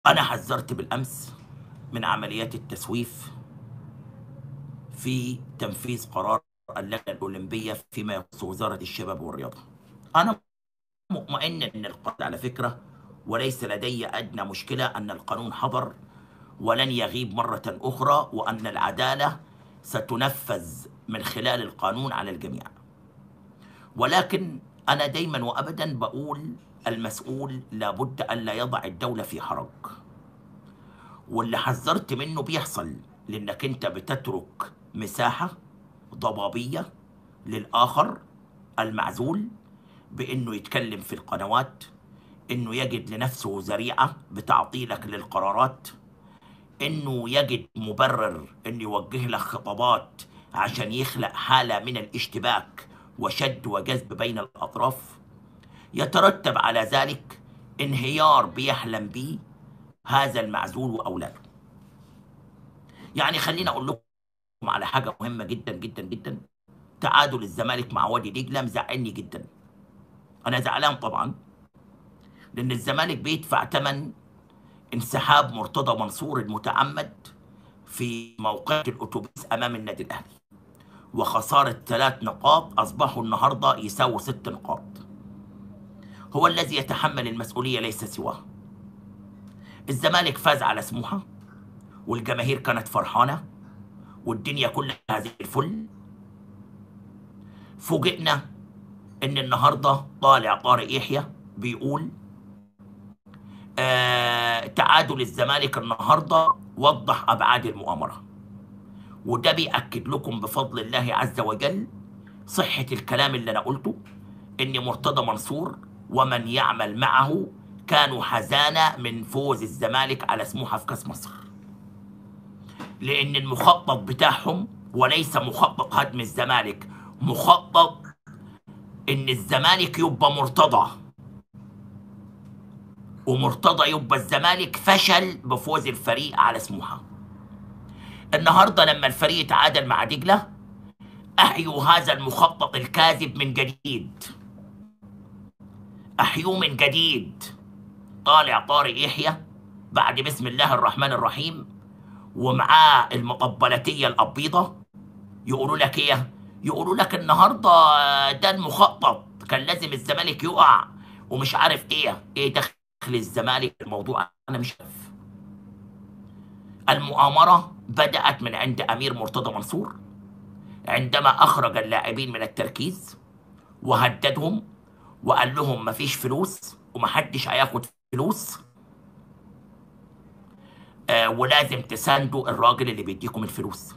أنا حذرت بالأمس من عمليات التسويف في تنفيذ قرار اللجنة الأولمبية فيما يخص وزارة الشباب والرياضة أنا مطمئن أن القرار على فكرة وليس لدي أدنى مشكلة أن القانون حضر ولن يغيب مرة أخرى وأن العدالة ستنفذ من خلال القانون على الجميع ولكن أنا دايما وأبدا بقول المسؤول لابد أن لا يضع الدولة في حرج واللي حذرت منه بيحصل لأنك أنت بتترك مساحة ضبابية للآخر المعزول بأنه يتكلم في القنوات أنه يجد لنفسه ذريعة بتعطيلك للقرارات أنه يجد مبرر أنه يوجه لك خطابات عشان يخلق حالة من الاشتباك وشد وجذب بين الأطراف يترتب على ذلك انهيار بيحلم به هذا المعزول وأولاده يعني خليني أقول لكم على حاجة مهمة جدا جدا جدا تعادل الزمالك مع وادي دجلة مزعلني جدا أنا زعلان طبعا لأن الزمالك بيدفع ثمن انسحاب مرتضى منصور المتعمد في موقعة الأتوبيس أمام النادي الأهلي وخسارة ثلاث نقاط أصبحوا النهاردة يساووا ست نقاط هو الذي يتحمل المسؤولية ليس سواه الزمالك فاز على سموحة والجماهير كانت فرحانة والدنيا كلها زي الفل فوجئنا ان النهارده طالع طارق يحيى بيقول آه تعادل الزمالك النهارده وضح ابعاد المؤامره وده بيأكد لكم بفضل الله عز وجل صحة الكلام اللي أنا قلته إن مرتضى منصور ومن يعمل معه كانوا حزانة من فوز الزمالك على سموحة في كأس مصر لأن المخطط بتاعهم وليس مخطط هدم الزمالك مخطط إن الزمالك يبقى مرتضى ومرتضى يبقى الزمالك فشل بفوز الفريق على سموحه النهارده لما الفريق تعادل مع دجله احيوا هذا المخطط الكاذب من جديد احيوه من جديد طالع طارق يحيى بعد بسم الله الرحمن الرحيم ومعاه المقبلاتيه الابيضه يقولوا لك ايه يقولوا لك النهارده ده المخطط كان لازم الزمالك يقع ومش عارف ايه ايه دخل الزمالك الموضوع انا مش عارف المؤامره بدأت من عند أمير مرتضى منصور عندما أخرج اللاعبين من التركيز وهددهم وقال لهم مفيش فلوس ومحدش هياخد فلوس آه ولازم تساندوا الراجل اللي بيديكم الفلوس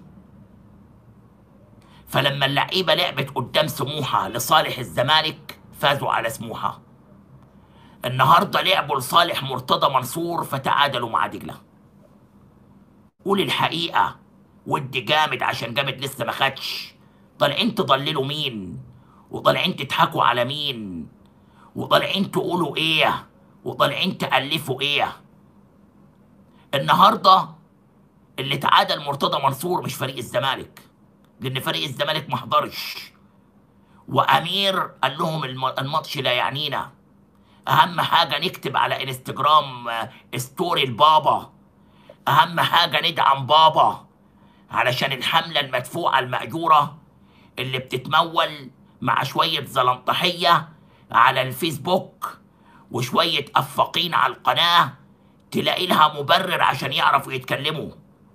فلما اللعيبة لعبت قدام سموحة لصالح الزمالك فازوا على سموحة النهاردة لعبوا لصالح مرتضى منصور فتعادلوا مع دجله قول الحقيقة ودي جامد عشان جامد لسه ما خدش طالعين تضللوا مين وطالعين تضحكوا على مين وطالعين تقولوا ايه وطالعين تألفوا ايه النهارده اللي تعادل مرتضى منصور مش فريق الزمالك لان فريق الزمالك ما حضرش وامير قال لهم الماتش لا يعنينا اهم حاجه نكتب على انستجرام ستوري البابا أهم حاجة ندعم بابا علشان الحملة المدفوعة المأجورة اللي بتتمول مع شوية زلنطحية على الفيسبوك وشوية أفاقين على القناة تلاقي لها مبرر عشان يعرفوا يتكلموا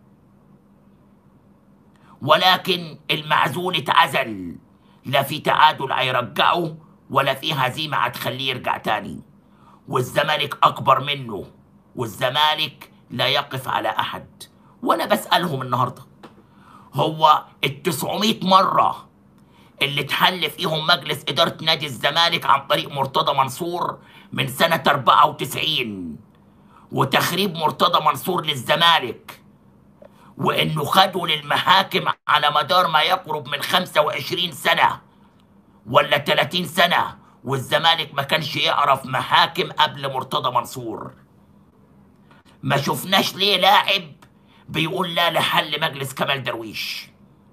ولكن المعزول اتعزل لا في تعادل هيرجعه ولا في هزيمة هتخليه يرجع تاني والزمالك أكبر منه والزمالك لا يقف على أحد وأنا بسألهم النهاردة هو ال 900 مرة اللي اتحل فيهم مجلس إدارة نادي الزمالك عن طريق مرتضى منصور من سنة 94 وتخريب مرتضى منصور للزمالك وإنه خدوا للمحاكم على مدار ما يقرب من 25 سنة ولا 30 سنة والزمالك ما كانش يعرف محاكم قبل مرتضى منصور ما شفناش ليه لاعب بيقول لا لحل مجلس كمال درويش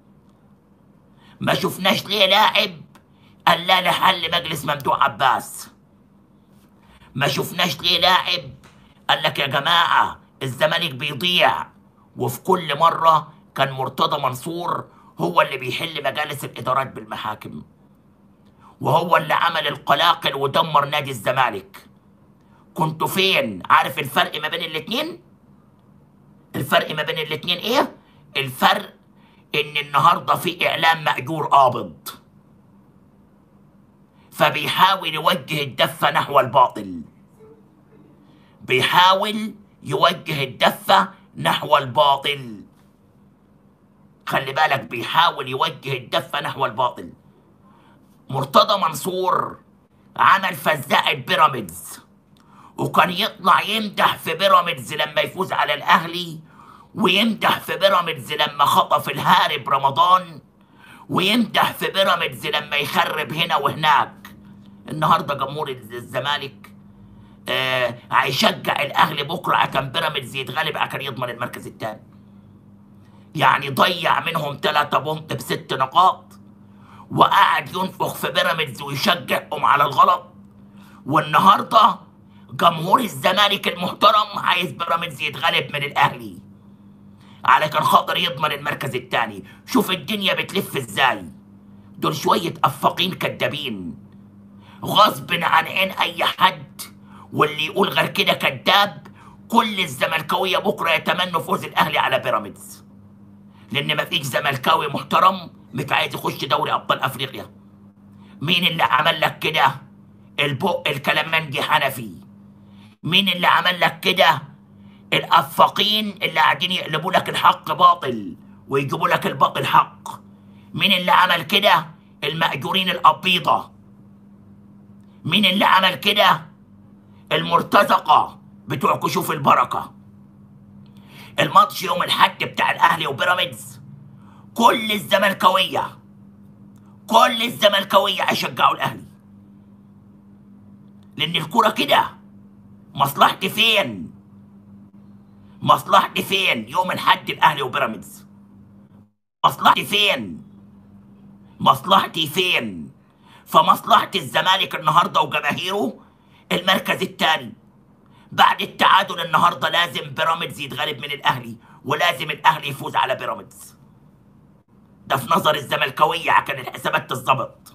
ما شفناش ليه لاعب قال لا لحل مجلس ممدوح عباس ما شفناش ليه لاعب قال لك يا جماعة الزمالك بيضيع وفي كل مرة كان مرتضى منصور هو اللي بيحل مجالس الإدارات بالمحاكم وهو اللي عمل القلاقل ودمر نادي الزمالك كنتوا فين عارف الفرق ما بين الاتنين الفرق ما بين الاتنين ايه الفرق ان النهارده في اعلام مأجور قابض فبيحاول يوجه الدفة نحو الباطل بيحاول يوجه الدفة نحو الباطل خلي بالك بيحاول يوجه الدفة نحو الباطل مرتضى منصور عمل فزاعة بيراميدز وكان يطلع يمدح في بيراميدز لما يفوز على الاهلي ويمدح في بيراميدز لما خطف الهارب رمضان ويمدح في بيراميدز لما يخرب هنا وهناك النهارده جمهور الزمالك آه هيشجع الاهلي بكره عشان بيراميدز يتغلب عشان يضمن المركز الثاني يعني ضيع منهم ثلاثة بونت بست نقاط وقعد ينفخ في بيراميدز ويشجعهم على الغلط والنهارده جمهور الزمالك المحترم عايز بيراميدز يتغلب من الاهلي علشان خاطر يضمن المركز الثاني شوف الدنيا بتلف ازاي دول شوية أفاقين كدابين غصب عن عين أي حد واللي يقول غير كده كذاب كل الزملكاوية بكرة يتمنوا فوز الأهلي على بيراميدز لأن مفيش زملكاوي محترم مش عايز يخش دوري أبطال أفريقيا مين اللي عمل لك كده البق الكلامنجي حنفي مين اللي عمل لك كده الافاقين اللي قاعدين يقلبوا لك الحق باطل ويجيبوا لك الباطل حق مين اللي عمل كده المأجورين الأبيضة مين اللي عمل كده المرتزقة بتوع كشوف البركة الماتش يوم الحد بتاع الأهلي وبيراميدز كل الزملكاوية كل الزملكاوية هيشجعوا الأهلي لأن الكرة كده مصلحتي فين مصلحتي فين يوم الحد الاهلي وبيراميدز مصلحتي فين مصلحتي فين فمصلحة الزمالك النهارده وجماهيره المركز الثاني بعد التعادل النهارده لازم بيراميدز يتغلب من الاهلي ولازم الاهلي يفوز على بيراميدز ده في نظر الزملكاويه عشان الحسابات تتظبط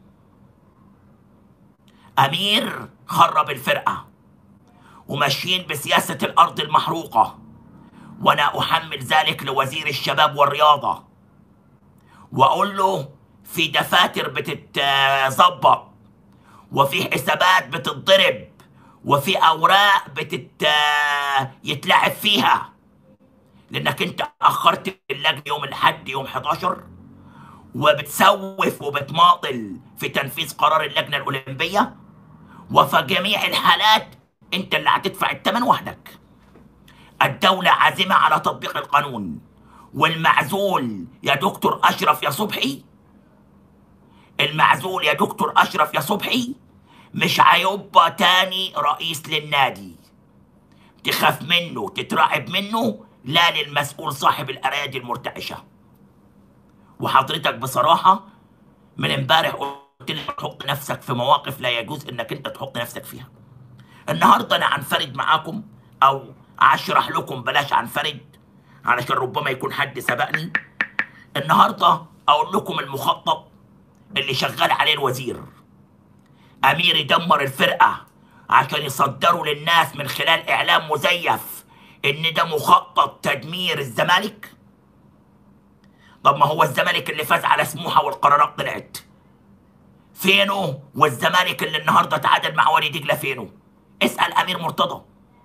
امير خرب الفرقه وماشيين بسياسة الأرض المحروقة وأنا أحمل ذلك لوزير الشباب والرياضة وأقول له في دفاتر بتتظبط وفي حسابات بتتضرب وفي أوراق بتت يتلعب فيها لأنك أنت أخرت اللجنة يوم الحد يوم 11 وبتسوف وبتماطل في تنفيذ قرار اللجنة الأولمبية وفي جميع الحالات انت اللي هتدفع الثمن وحدك الدولة عازمة على تطبيق القانون والمعزول يا دكتور أشرف يا صبحي المعزول يا دكتور أشرف يا صبحي مش هيبقى تاني رئيس للنادي تخاف منه تترعب منه لا للمسؤول صاحب الأراضي المرتعشة وحضرتك بصراحة من امبارح قلت لك تحط نفسك في مواقف لا يجوز انك انت تحط نفسك فيها النهارده انا هنفرد معاكم او اشرح لكم بلاش هنفرد علشان ربما يكون حد سبقني النهارده اقول لكم المخطط اللي شغال عليه الوزير امير يدمر الفرقه عشان يصدروا للناس من خلال اعلام مزيف ان ده مخطط تدمير الزمالك طب ما هو الزمالك اللي فاز على سموحه والقرارات طلعت فينه والزمالك اللي النهارده تعادل مع وادي دجله فينه اسال امير مرتضى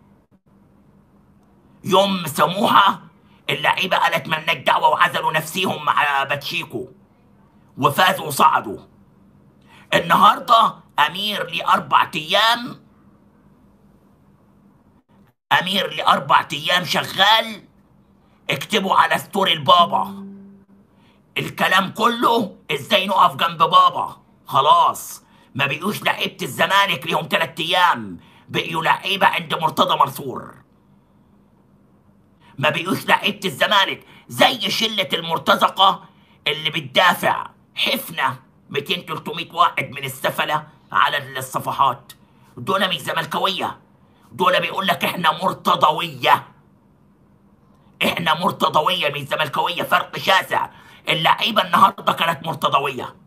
يوم سموحه اللعيبه قالت مالناش دعوه وعزلوا نفسيهم مع باتشيكو وفازوا وصعدوا النهارده امير لاربع ايام امير لاربع ايام شغال اكتبوا على ستوري البابا الكلام كله ازاي نقف جنب بابا خلاص ما بقيوش لعيبه الزمالك ليهم ثلاث ايام بقيوا لعيبه عند مرتضى منصور ما بقيوش لعيبه الزمالك زي شله المرتزقه اللي بتدافع حفنه 200 300 واحد من السفله على الصفحات دول مش زملكاويه دول بيقول لك احنا مرتضويه احنا مرتضويه من زملكاويه فرق شاسع اللعيبه النهارده كانت مرتضويه